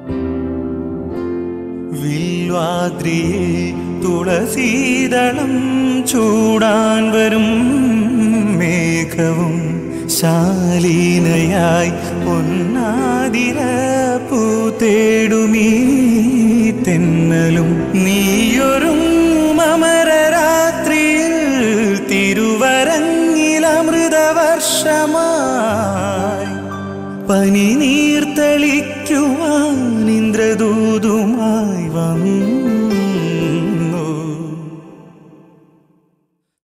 വിൽവാദ്രിയെ തുളസീതളം ചൂടാൻ വരും മേഘവും ശാലീനയായി പൊന്നാതിര പൂത്തേടുമീ തെന്നലും നീയൊരും അമരരാത്രിയിൽ തിരുവരങ്ങിലമൃതവർഷമായി പനി നീർത്തളിക്കുവാൻ ഇന്ദ്രദൂതുമായി വന്നു